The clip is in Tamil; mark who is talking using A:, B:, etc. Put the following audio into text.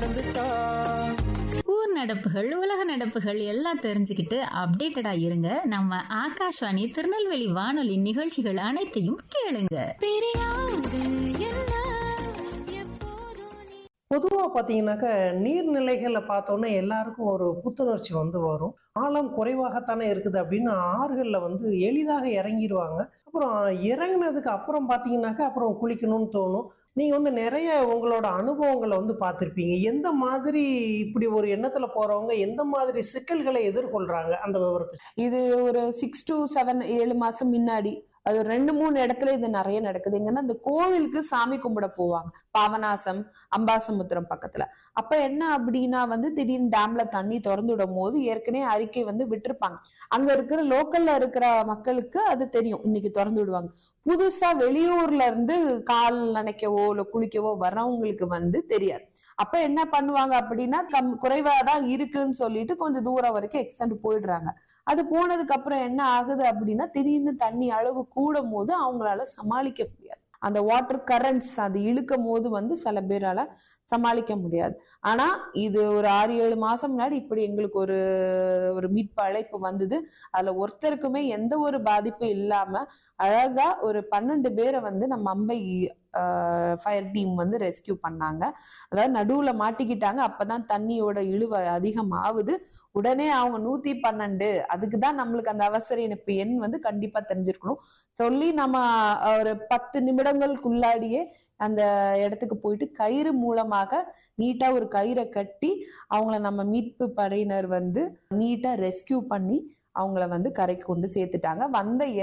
A: வந்துட்டா
B: ஊர் நடப்புகள் உலக நடப்புகள் எல்லாம் தெரிஞ்சுக்கிட்டு அப்டேட்டடா இருங்க நம்ம ஆகாஷ்வாணி திருநெல்வேலி வானொலி நிகழ்ச்சிகள் அனைத்தையும் கேளுங்க
C: பொதுவாக பார்த்தீங்கன்னாக்கா நீர்நிலைகளை பார்த்தோன்னே எல்லாருக்கும் ஒரு புத்துணர்ச்சி வந்து வரும் ஆழம் குறைவாகத்தானே இருக்குது அப்படின்னு ஆறுகளில் வந்து எளிதாக இறங்கிடுவாங்க அப்புறம் இறங்கினதுக்கு அப்புறம் பார்த்தீங்கன்னாக்கா அப்புறம் குளிக்கணும்னு தோணும் நீங்கள் வந்து நிறைய உங்களோட அனுபவங்களை வந்து பார்த்துருப்பீங்க எந்த மாதிரி இப்படி ஒரு எண்ணத்தில் போகிறவங்க எந்த மாதிரி சிக்கல்களை எதிர்கொள்கிறாங்க அந்த விவரத்தை
D: இது ஒரு சிக்ஸ் டு செவன் ஏழு மாசம் முன்னாடி அது ஒரு ரெண்டு மூணு இடத்துல இது நிறைய நடக்குது எங்கன்னா அந்த கோவிலுக்கு சாமி கும்பிட போவாங்க பாவநாசம் அம்பாசமுத்திரம் பக்கத்துல அப்ப என்ன அப்படின்னா வந்து திடீர்னு டேம்ல தண்ணி திறந்து விடும் போது ஏற்கனவே அறிக்கை வந்து விட்டிருப்பாங்க அங்க இருக்கிற லோக்கல்ல இருக்கிற மக்களுக்கு அது தெரியும் இன்னைக்கு திறந்து விடுவாங்க புதுசா வெளியூர்ல இருந்து கால் நனைக்கவோ இல்ல குளிக்கவோ வர்றவங்களுக்கு வந்து தெரியாது அப்ப என்ன பண்ணுவாங்க அப்படின்னா கம் குறைவாதான் இருக்குன்னு சொல்லிட்டு கொஞ்சம் தூரம் வரைக்கும் எக்ஸ்டெண்ட் போயிடுறாங்க அது போனதுக்கு அப்புறம் என்ன ஆகுது அப்படின்னா திடீர்னு தண்ணி அளவு கூடும் போது அவங்களால சமாளிக்க முடியாது அந்த வாட்டர் கரண்ட்ஸ் அது இழுக்கும் போது வந்து சில பேரால சமாளிக்க முடியாது ஆனா இது ஒரு ஆறு ஏழு மாசம் முன்னாடி இப்படி எங்களுக்கு ஒரு ஒரு மீட்பு அழைப்பு வந்தது அதுல ஒருத்தருக்குமே எந்த ஒரு பாதிப்பும் இல்லாம அழகா ஒரு பன்னெண்டு பேரை வந்து நம்ம அம்பை ஃபயர் டீம் வந்து ரெஸ்கியூ பண்ணாங்க அதாவது நடுவுல மாட்டிக்கிட்டாங்க அப்பதான் தண்ணியோட இழுவ அதிகமாகுது உடனே அவங்க நூத்தி பன்னெண்டு அதுக்கு தான் நம்மளுக்கு அந்த அவசர இணைப்பு எண் வந்து கண்டிப்பா தெரிஞ்சிருக்கணும் சொல்லி நம்ம ஒரு பத்து நிமிடங்களுக்குள்ளாடியே அந்த இடத்துக்கு போயிட்டு கயிறு மூலமாக நீட்டா ஒரு கயிறை கட்டி அவங்கள நம்ம மீட்பு படையினர் வந்து நீட்டா ரெஸ்கியூ பண்ணி அவங்கள வந்து கரைக்கு கொண்டு சேர்த்துட்டாங்க வந்த